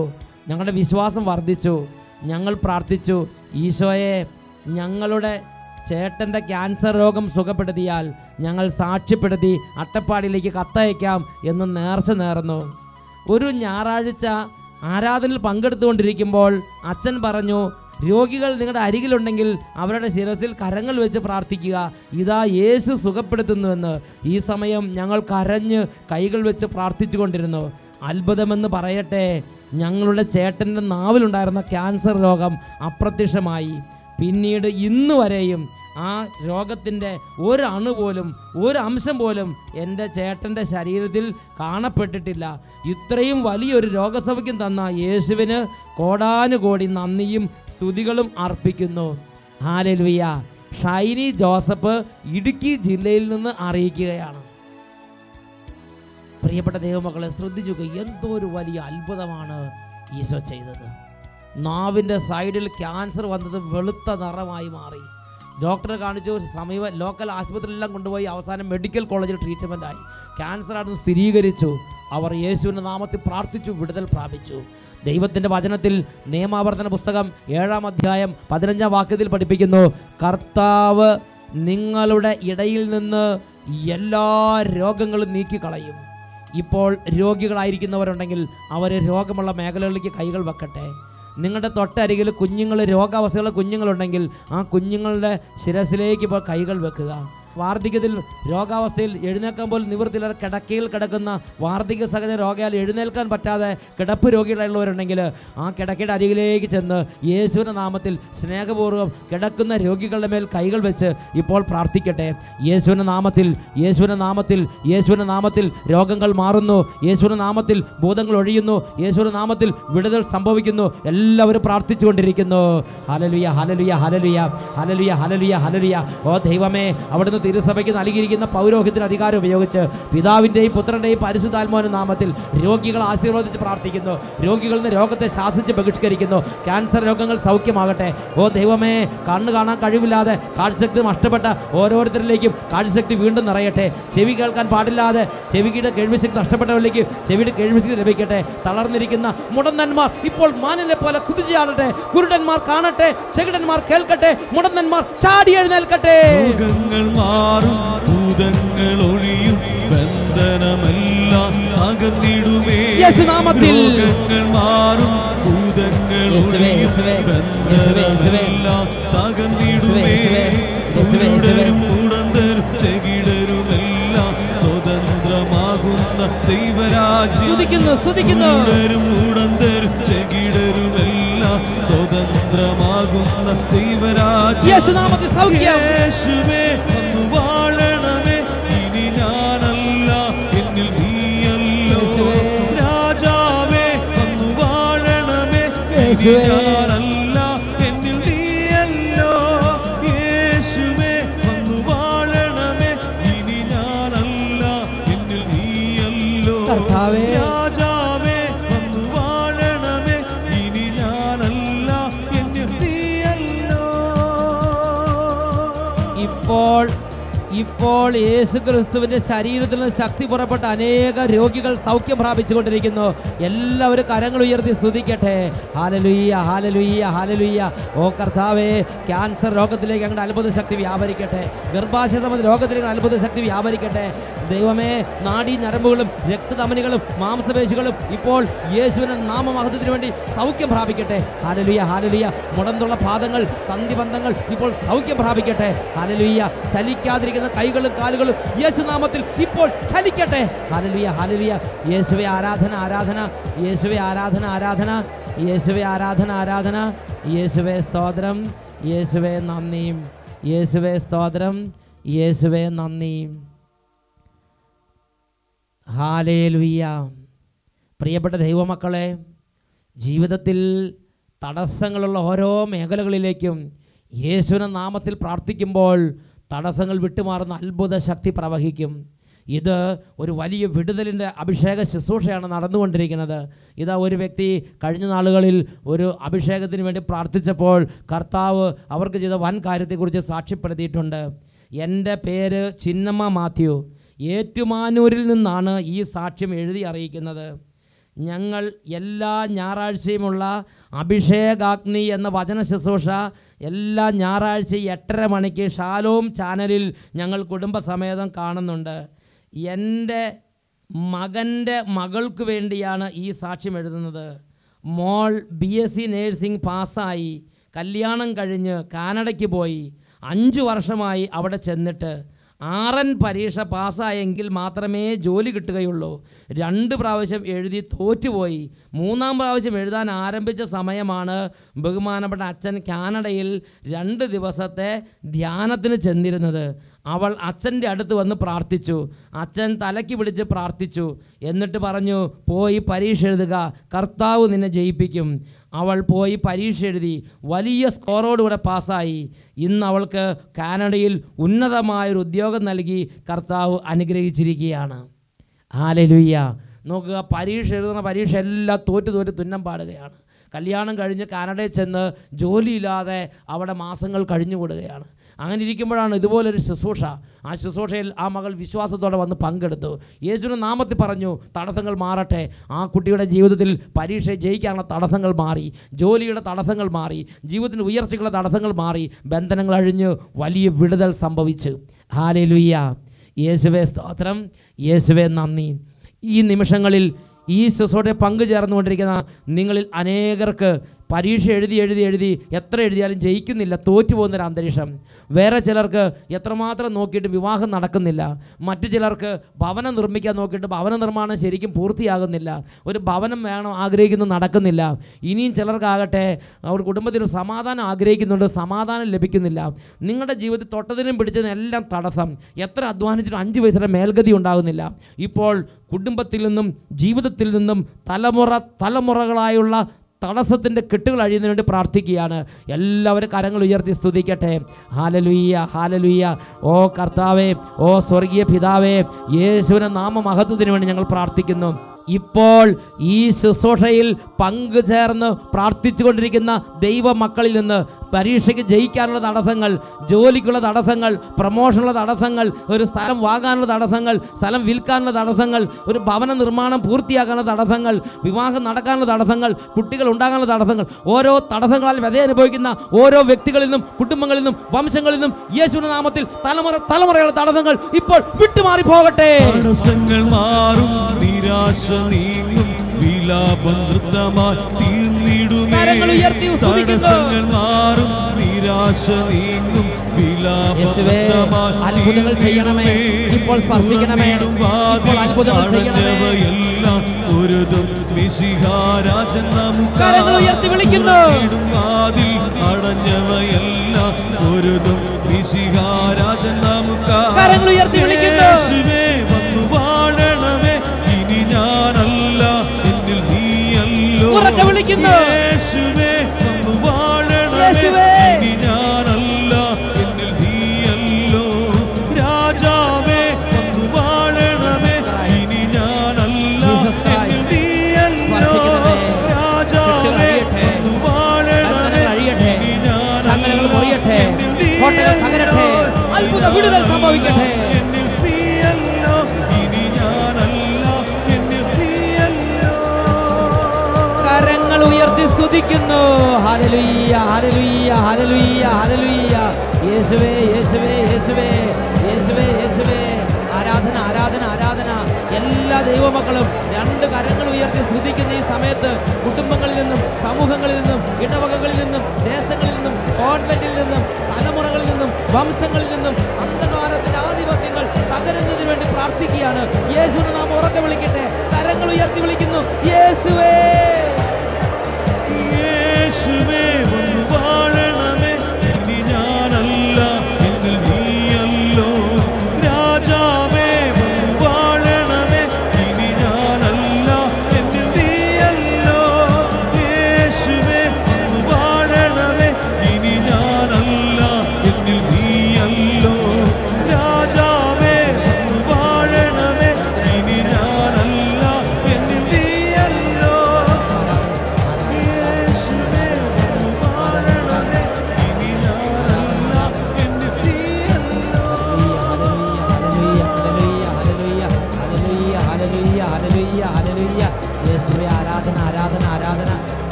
ഞങ്ങളുടെ വിശ്വാസം വർദ്ധിച്ചു ഞങ്ങൾ പ്രാർത്ഥിച്ചു ഈശോയെ ഞങ്ങളുടെ ചേട്ടൻ്റെ ക്യാൻസർ രോഗം സുഖപ്പെടുത്തിയാൽ ഞങ്ങൾ സാക്ഷ്യപ്പെടുത്തി അട്ടപ്പാടിയിലേക്ക് കത്തയക്കാം എന്ന് നേർച്ച നേർന്നു ഒരു ഞായറാഴ്ച ആരാധനയിൽ പങ്കെടുത്തുകൊണ്ടിരിക്കുമ്പോൾ അച്ഛൻ പറഞ്ഞു രോഗികൾ നിങ്ങളുടെ അരികിലുണ്ടെങ്കിൽ അവരുടെ ശിരസിൽ കരങ്ങൾ വെച്ച് പ്രാർത്ഥിക്കുക ഇതാ യേശു സുഖപ്പെടുത്തുന്നുവെന്ന് ഈ സമയം ഞങ്ങൾ കരഞ്ഞ് കൈകൾ വെച്ച് പ്രാർത്ഥിച്ചുകൊണ്ടിരുന്നു അത്ഭുതമെന്ന് പറയട്ടെ ഞങ്ങളുടെ ചേട്ടൻ്റെ നാവിലുണ്ടായിരുന്ന ക്യാൻസർ രോഗം അപ്രത്യക്ഷമായി പിന്നീട് ഇന്ന് വരെയും ആ രോഗത്തിൻ്റെ ഒരു അണു പോലും ഒരു അംശം പോലും എൻ്റെ ചേട്ടൻ്റെ ശരീരത്തിൽ കാണപ്പെട്ടിട്ടില്ല ഇത്രയും വലിയൊരു രോഗസൗഖ്യം തന്ന യേശുവിന് കോടാനുകോടി നന്ദിയും സ്തുതികളും അർപ്പിക്കുന്നു ഹാലലുയ്യ ഷൈനി ജോസഫ് ഇടുക്കി ജില്ലയിൽ നിന്ന് അറിയിക്കുകയാണ് പ്രിയപ്പെട്ട ദൈവമക്കളെ ശ്രദ്ധിക്കുക എന്തോ ഒരു വലിയ അത്ഭുതമാണ് ഈശോ ചെയ്തത് നാവിൻ്റെ സൈഡിൽ ക്യാൻസർ വന്നത് വെളുത്ത നിറമായി മാറി ഡോക്ടറെ കാണിച്ചു സമീപ ലോക്കൽ ആശുപത്രിയിലെല്ലാം കൊണ്ടുപോയി അവസാനം മെഡിക്കൽ കോളേജിൽ ട്രീറ്റ്മെൻ്റ് ആയി ക്യാൻസർ ആണെന്ന് സ്ഥിരീകരിച്ചു അവർ യേശുവിൻ്റെ നാമത്തിൽ പ്രാർത്ഥിച്ചു വിടുതൽ പ്രാപിച്ചു ദൈവത്തിൻ്റെ വചനത്തിൽ നിയമാവർത്തന പുസ്തകം ഏഴാം അധ്യായം പതിനഞ്ചാം വാക്യത്തിൽ പഠിപ്പിക്കുന്നു കർത്താവ് നിങ്ങളുടെ ഇടയിൽ നിന്ന് എല്ലാ രോഗങ്ങളും നീക്കിക്കളയും ഇപ്പോൾ രോഗികളായിരിക്കുന്നവരുണ്ടെങ്കിൽ അവർ രോഗമുള്ള മേഖലകളിലേക്ക് കൈകൾ വെക്കട്ടെ നിങ്ങളുടെ തൊട്ടരികിൽ കുഞ്ഞുങ്ങൾ രോഗാവസ്ഥയുള്ള കുഞ്ഞുങ്ങളുണ്ടെങ്കിൽ ആ കുഞ്ഞുങ്ങളുടെ ശിരസിലേക്ക് ഇപ്പോൾ കൈകൾ വെക്കുക വാർദ്ധക്യത്തിൽ രോഗാവസ്ഥയിൽ എഴുന്നേക്കാൻ പോലും നിവൃത്തിയില്ലാതെ കിടക്കയിൽ കിടക്കുന്ന വാർദ്ധക്യ സഹജ രോഗയാൽ എഴുന്നേൽക്കാൻ പറ്റാതെ കിടപ്പ് രോഗികളായുള്ളവരുണ്ടെങ്കിൽ ആ കിടക്കയുടെ അരികിലേക്ക് ചെന്ന് യേശുവിൻ്റെ നാമത്തിൽ സ്നേഹപൂർവ്വം കിടക്കുന്ന രോഗികളുടെ മേൽ കൈകൾ വെച്ച് ഇപ്പോൾ പ്രാർത്ഥിക്കട്ടെ യേശുവിൻ്റെ നാമത്തിൽ യേശുവിൻ്റെ നാമത്തിൽ യേശുവിൻ്റെ നാമത്തിൽ രോഗങ്ങൾ മാറുന്നു യേശുവിൻ്റെ നാമത്തിൽ ഭൂതങ്ങൾ ഒഴിയുന്നു യേശുവിൻ്റെ നാമത്തിൽ വിടുതൽ സംഭവിക്കുന്നു എല്ലാവരും പ്രാർത്ഥിച്ചുകൊണ്ടിരിക്കുന്നു ഹലലുയ ഹലലുയ ഹലലുയ ഹലലുയ ഹലലുയ ഹലലുയ ഓ ദൈവമേ അവിടുന്ന് തിരുസഭയ്ക്ക് നൽകിയിരിക്കുന്ന പൗരോഹിത്തിന് അധികാരം ഉപയോഗിച്ച് പിതാവിൻ്റെയും പുത്രൻ്റെയും പരിശുദ്ധാത്മാവിൻ്റെ നാമത്തിൽ രോഗികൾ ആശീർവദിച്ച് പ്രാർത്ഥിക്കുന്നു രോഗികളിൽ നിന്ന് രോഗത്തെ ശാസിച്ച് ബഹിഷ്കരിക്കുന്നു ക്യാൻസർ രോഗങ്ങൾ സൗഖ്യമാകട്ടെ ഓ ദൈവമേ കണ്ണ് കാണാൻ കഴിവില്ലാതെ കാഴ്ചശക്തി നഷ്ടപ്പെട്ട ഓരോരുത്തരിലേക്കും കാഴ്ചശക്തി വീണ്ടും നിറയട്ടെ ചെവി കേൾക്കാൻ പാടില്ലാതെ ചെവിയുടെ കേൾവിശക്തി നഷ്ടപ്പെട്ടവരിലേക്ക് ചെവിയുടെ കേൾവിശക്തി ലഭിക്കട്ടെ തളർന്നിരിക്കുന്ന മുടന്തന്മാർ ഇപ്പോൾ മാനിനെ പോലെ കുതിച്ചാടട്ടെ കുരുടന്മാർ കാണട്ടെ ചെകിടന്മാർ കേൾക്കട്ടെ മുടന്തന്മാർ ചാടി എഴുന്നേൽക്കട്ടെ രോഗങ്ങൾ മാറും ഭൂതങ്ങൾ ഒഴിയും ബന്ധനമെല്ലാം അകന്നിടുമേ യേശുനാമത്തിൽ. രോഗങ്ങൾ മാറും ഭൂതങ്ങൾ യേശുവേ, ഒഴിയും യേശുവേ, യേശുവേ, യേശുവേ. ബന്ധനമെല്ലാം തകർന്നിടുമേ യേശുവേ, യേശുവേ, യേശുവേ. കുരുടരും മുടന്തരും ചെകിടരുമെല്ലാം സ്വതന്ത്രമാകുന്ന ദൈവരാജ്യം സ്തുതിക്കുന്നു, സ്തുതിക്കുന്നു. കുരുടരും മുടന്തരും ചെകിടരുമെല്ലാം സ്വതന്ത്രമാകുന്ന ദൈവരാജ്യം യേശുനാമത്തിൽ സൗഖ്യം യേശുവേ ഒന്ന് വാഴണമേ ഇനി ഞാനല്ല എന്നിൽ നീയല്ലോ യേശുവേ. രാജാവേ ഒന്ന് വാഴണമേ ഇനി യേശുവേ. ഞാനല്ല എന്നിൽ നീയല്ലോ യേശുവേ ഒന്ന് വാഴണമേ ഇനി ഞാനല്ല എന്നിൽ നീയല്ലോ കർത്താവേ. രാജാവേ ഒന്ന് വാഴണമേ ഇനി ഞാനല്ല എന്നിൽ നീയല്ലോ ഇപ്പോൾ ഇപ്പോൾ യേശു ക്രിസ്തുവിന്റെ ശരീരത്തിൽ നിന്ന് ശക്തി പുറപ്പെട്ട അനേക രോഗികൾ സൗഖ്യം പ്രാപിച്ചുകൊണ്ടിരിക്കുന്നു എല്ലാവരും കരങ്ങൾ ഉയർത്തി സ്തുതിക്കട്ടെ ഹാലലുയ്യ ഹാലലുയ്യ ഹാലലുയ്യ ഓ കർത്താവേ ക്യാൻസർ രോഗത്തിലേക്ക് അങ്ങയുടെ അത്ഭുത ശക്തി വ്യാപരിക്കട്ടെ ഗർഭാശയ സംബന്ധ രോഗത്തിലേക്ക് അത്ഭുത ശക്തി വ്യാപരിക്കട്ടെ ദൈവമേ നാഡീ ഞരമ്പുകളും രക്തധമനികളും മാംസപേശികളും ഇപ്പോൾ യേശുവിന്റെ നാമമഹത്വത്തിന് വേണ്ടി സൗഖ്യം പ്രാപിക്കട്ടെ ഹാലലുയ്യ ഹാലലുയ്യ മുടന്തുള്ള പാദങ്ങൾ സന്ധിബന്ധങ്ങൾ ഇപ്പോൾ സൗഖ്യം പ്രാപിക്കട്ടെ ഹാലലുയ്യ ചലിക്കാതിരിക്കുന്ന കൈകളും കാലുകളും യേശുനാമത്തിൽ ഇപ്പോൾ ചലിക്കട്ടെ ഹാലലുയ്യ ഹാലലുയ്യ യേശുവെ ആരാധന ആരാധന യേശുവെ ആരാധന ആരാധന യേശുവെ ആരാധന ആരാധന യേശുവെ സ്തോത്രം യേശുവെ നന്ദിയും യേശുവെ സ്തോത്രം യേശുവെ നന്ദിയും ഹാലേലുയ്യ പ്രിയപ്പെട്ട ദൈവമക്കളെ ജീവിതത്തിൽ തടസ്സങ്ങളുള്ള ഓരോ മേഖലകളിലേക്കും യേശുവിൻ്റെ നാമത്തിൽ പ്രാർത്ഥിക്കുമ്പോൾ തടസ്സങ്ങൾ വിട്ടുമാറുന്ന അത്ഭുത ശക്തി പ്രവഹിക്കും ഇത് ഒരു വലിയ വിടുതലിൻ്റെ അഭിഷേക ശുശ്രൂഷയാണ് നടന്നുകൊണ്ടിരിക്കുന്നത് ഇതാ ഒരു വ്യക്തി കഴിഞ്ഞ നാളുകളിൽ ഒരു അഭിഷേകത്തിന് വേണ്ടി പ്രാർത്ഥിച്ചപ്പോൾ കർത്താവ് അവർക്ക് ചെയ്ത വൻ കാര്യത്തെക്കുറിച്ച് സാക്ഷ്യപ്പെടുത്തിയിട്ടുണ്ട് എൻ്റെ പേര് ചിന്നമ്മ മാത്യു ഏറ്റുമാനൂരിൽ നിന്നാണ് ഈ സാക്ഷ്യം എഴുതി അറിയിക്കുന്നത് ഞങ്ങൾ എല്ലാ ഞായറാഴ്ചയുമുള്ള അഭിഷേകാഗ്നി എന്ന വചന ശുശ്രൂഷ എല്ലാ ഞായറാഴ്ചയും എട്ടര മണിക്ക് ഷാലോം ചാനലിൽ ഞങ്ങൾ കുടുംബസമേതം കാണുന്നുണ്ട് എൻ്റെ മകൻ്റെ മകൾക്ക് വേണ്ടിയാണ് ഈ സാക്ഷ്യം എഴുതുന്നത് മോൾ ബി എസ് സി നേഴ്സിംഗ് പാസ്സായി കല്യാണം കഴിഞ്ഞ് കാനഡയ്ക്ക് പോയി അഞ്ച് വർഷമായി അവിടെ ചെന്നിട്ട് ആറൻ പരീക്ഷ പാസ്സായെങ്കിൽ മാത്രമേ ജോലി കിട്ടുകയുള്ളൂ രണ്ട് പ്രാവശ്യം എഴുതി തോറ്റുപോയി മൂന്നാം പ്രാവശ്യം എഴുതാൻ ആരംഭിച്ച സമയമാണ് ബഹുമാനപ്പെട്ട അച്ഛൻ കാനഡയിൽ രണ്ട് ദിവസത്തെ ധ്യാനത്തിന് ചെന്നിരുന്നത് അവൾ അച്ഛൻ്റെ അടുത്ത് വന്ന് പ്രാർത്ഥിച്ചു അച്ഛൻ തലയ്ക്ക് പിടിച്ച് പ്രാർത്ഥിച്ചു എന്നിട്ട് പറഞ്ഞു പോയി പരീക്ഷ എഴുതുക കർത്താവ് നിന്നെ ജയിപ്പിക്കും അവൾ പോയി പരീക്ഷ എഴുതി വലിയ സ്കോറോടുകൂടെ പാസ്സായി ഇന്ന് അവൾക്ക് കാനഡയിൽ ഉന്നതമായൊരു ഉദ്യോഗം നൽകി കർത്താവ് അനുഗ്രഹിച്ചിരിക്കുകയാണ് ആലലുയ്യ നോക്കുക പരീക്ഷ എഴുതുന്ന പരീക്ഷ എല്ലാം തോറ്റു തോറ്റ് തുന്നം പാടുകയാണ് കല്യാണം കഴിഞ്ഞ് കാനഡയിൽ ചെന്ന് ജോലിയില്ലാതെ അവിടെ മാസങ്ങൾ കഴിഞ്ഞുകൂടുകയാണ് അങ്ങനെ ഇരിക്കുമ്പോഴാണ് ഇതുപോലൊരു ശുശ്രൂഷ ആ ശുശ്രൂഷയിൽ ആ മകൾ വിശ്വാസത്തോടെ വന്ന് പങ്കെടുത്തു യേശുവിൻ്റെ നാമത്തിൽ പറഞ്ഞു തടസ്സങ്ങൾ മാറട്ടെ ആ കുട്ടിയുടെ ജീവിതത്തിൽ പരീക്ഷ ജയിക്കാനുള്ള തടസ്സങ്ങൾ മാറി ജോലിയുടെ തടസ്സങ്ങൾ മാറി ജീവിതത്തിന് ഉയർച്ചയ്ക്കുള്ള തടസ്സങ്ങൾ മാറി ബന്ധനങ്ങൾ അഴിഞ്ഞ് വലിയ വിടുതൽ സംഭവിച്ചു ഹാലേ ലുയ്യ യേശുവേ സ്തോത്രം യേശുവേ നന്ദി ഈ നിമിഷങ്ങളിൽ ഈ ശുശ്രൂഷയെ പങ്കുചേർന്നുകൊണ്ടിരിക്കുന്ന നിങ്ങളിൽ അനേകർക്ക് പരീക്ഷ എഴുതി എഴുതി എഴുതി എത്ര എഴുതിയാലും ജയിക്കുന്നില്ല തോറ്റു പോകുന്നൊരു അന്തരീക്ഷം വേറെ ചിലർക്ക് എത്രമാത്രം നോക്കിയിട്ട് വിവാഹം നടക്കുന്നില്ല മറ്റു ചിലർക്ക് ഭവനം നിർമ്മിക്കാൻ നോക്കിയിട്ട് ഭവന നിർമ്മാണം ശരിക്കും പൂർത്തിയാകുന്നില്ല ഒരു ഭവനം വേണം ആഗ്രഹിക്കുന്നു നടക്കുന്നില്ല ഇനിയും ചിലർക്കാകട്ടെ അവർ കുടുംബത്തിൽ ഒരു സമാധാനം ആഗ്രഹിക്കുന്നുണ്ട് സമാധാനം ലഭിക്കുന്നില്ല നിങ്ങളുടെ ജീവിതത്തിൽ തൊട്ടതിനും പിടിച്ചതിനും എല്ലാം തടസ്സം എത്ര അധ്വാനിച്ചിട്ടും അഞ്ച് വയസ്സിലെ മേൽഗതി ഉണ്ടാകുന്നില്ല ഇപ്പോൾ കുടുംബത്തിൽ നിന്നും ജീവിതത്തിൽ നിന്നും തലമുറ തലമുറകളായുള്ള തടസ്സത്തിൻ്റെ കെട്ടുകൾ അഴിയുന്നതിന് വേണ്ടി പ്രാർത്ഥിക്കുകയാണ് എല്ലാവരും കരങ്ങൾ ഉയർത്തി സ്തുതിക്കട്ടെ ഹാലലുയ്യ ഹാലലുയ്യ ഓ കർത്താവേ ഓ സ്വർഗീയ പിതാവേ യേശുവിൻ്റെ നാമമഹത്വത്തിന് വേണ്ടി ഞങ്ങൾ പ്രാർത്ഥിക്കുന്നു ഇപ്പോൾ ഈ ശുശ്രൂഷയിൽ പങ്കുചേർന്ന് പ്രാർത്ഥിച്ചുകൊണ്ടിരിക്കുന്ന ദൈവമക്കളിൽ നിന്ന് പരീക്ഷയ്ക്ക് ജയിക്കാനുള്ള തടസ്സങ്ങൾ ജോലിക്കുള്ള തടസ്സങ്ങൾ പ്രമോഷനുള്ള തടസ്സങ്ങൾ ഒരു സ്ഥലം വാങ്ങാനുള്ള തടസ്സങ്ങൾ സ്ഥലം വിൽക്കാനുള്ള തടസ്സങ്ങൾ ഒരു ഭവന നിർമ്മാണം പൂർത്തിയാക്കാനുള്ള തടസ്സങ്ങൾ വിവാഹം നടക്കാനുള്ള തടസ്സങ്ങൾ കുട്ടികൾ ഉണ്ടാകാനുള്ള തടസ്സങ്ങൾ ഓരോ തടസ്സങ്ങളാൽ വ്യത അനുഭവിക്കുന്ന ഓരോ വ്യക്തികളിൽ നിന്നും കുടുംബങ്ങളിൽ നിന്നും വംശങ്ങളിൽ നിന്നും യേശുവിന്റെ നാമത്തിൽ തലമുറ തലമുറയുള്ള തടസ്സങ്ങൾ ഇപ്പോൾ വിട്ടുമാറി പോകട്ടെ തടസ്സങ്ങൾ മാറും നിരാശ നീങ്ങും വിലാപം നൃത്തമായി തീർന്നിടുമേ കരങ്ങൾ ഉയർത്തി സ്തുതിക്കുന്നു. തടസ്സങ്ങൾ മാറും നിരാശ നീങ്ങും വിലാപം യേശുവേ, നൃത്തമായി അത്ഭുതങ്ങൾ ചെയ്യണമേ. തീർന്നിടുമേ. ഇപ്പോൾ സ്പർശിക്കണമേ. തുറന്നിടും ഇപ്പോൾ അത്ഭുതങ്ങൾ വാതിൽ ചെയ്യണമേ. അടഞ്ഞവയെല്ലാം ഒരുതും മിശിഹാരാജൻ നമുക്ക് കരങ്ങൾ ഉയർത്തി വിളിക്കുന്നു. തുറന്നിടും വാതിൽ അടഞ്ഞവയെല്ലാം ഒരുതും മിശിഹാരാജൻ നമുക്ക് കരങ്ങൾ ഉയർത്തി വിളിക്കുന്നു. യേശുവേ വന്നു വാഴണമേ ഇനി ഞാനല്ല എന്നിൽ നീയല്ലോ ഉറക്കെ വിളിക്കുന്നു. യേശുവേ വന്നു വാഴണമേ യേശുവേ. ഇനി ഞാനല്ല എന്നിൽ നീയല്ലോ രാജാവേ വന്നു വാഴണമേ ഇനി ഞാനല്ല Jesus Christ. എന്നിൽ നീയല്ലോ സ്പർശിക്കണമേ. രാജാവേ കെട്ടുകൾ അഴിയട്ടെ. വന്നു വാഴണമേ ബന്ധനങ്ങൾ അഴിയട്ടെ. ഇനി ഞാനല്ല ചങ്ങലകൾ മുറിയട്ടെ. എന്നിൽ കോട്ടകൾ തകരട്ടെ. നീയല്ലോ. അത്ഭുത വിടുതൽ സംഭവിക്കട്ടെ. എന്നിൽ നീയല്ലോ ഇനി ഞാനല്ല എന്നിൽ നീയല്ലോ കരങ്ങൾ ഉയർത്തി സ്തുതിക്കുന്നു ഹല്ലേലൂയ ഹല്ലേലൂയ ഹല്ലേലൂയ ഹല്ലേലൂയ യേശുവേ യേശുവേ യേശുവേ യേശുവേ യേശുവേ ആരാധന ആരാധന ആരാധന എല്ലാ ദൈവമക്കളും രണ്ട് കരങ്ങൾ ഉയർത്തി സ്തുതിക്കുന്ന ഈ സമയത്ത് കുടുംബങ്ങളിൽ നിന്നും സമൂഹങ്ങളിൽ നിന്നും ഇടവകകളിൽ നിന്നും ദേശങ്ങളിൽ നിന്നും കോൺവെന്റിൽ നിന്നും തലമുറകളിൽ നിന്നും വംശങ്ങളിൽ നിന്നും അന്ധകാരത്തിന്റെ ആധിപത്യങ്ങൾ തകരുന്നതിന് വേണ്ടി പ്രാർത്ഥിക്കുകയാണ് യേശുവിനെ നാം ഉറക്കെ വിളിക്കട്ടെ കരങ്ങൾ ഉയർത്തി വിളിക്കുന്നു യേശുവേ യേശുവേ വന്നു വാഴണമേ ഇനി ഞാനല്ല എന്നിൽ നീയല്ലോ രാജാവേ വന്നു വാഴണമേ ഇനി ഞാനല്ല എന്നിൽ നീയല്ലോ യേശുവേ വന്നു വാഴണമേ ഇനി ഞാനല്ല എന്നിൽ നീയല്ലോ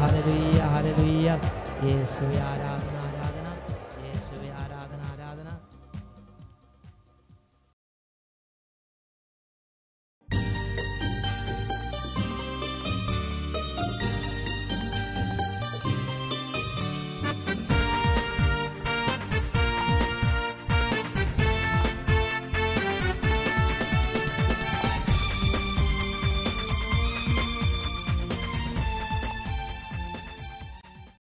ഹല്ലേലൂയ ഹല്ലേലൂയ യേശുവേ ആരാധന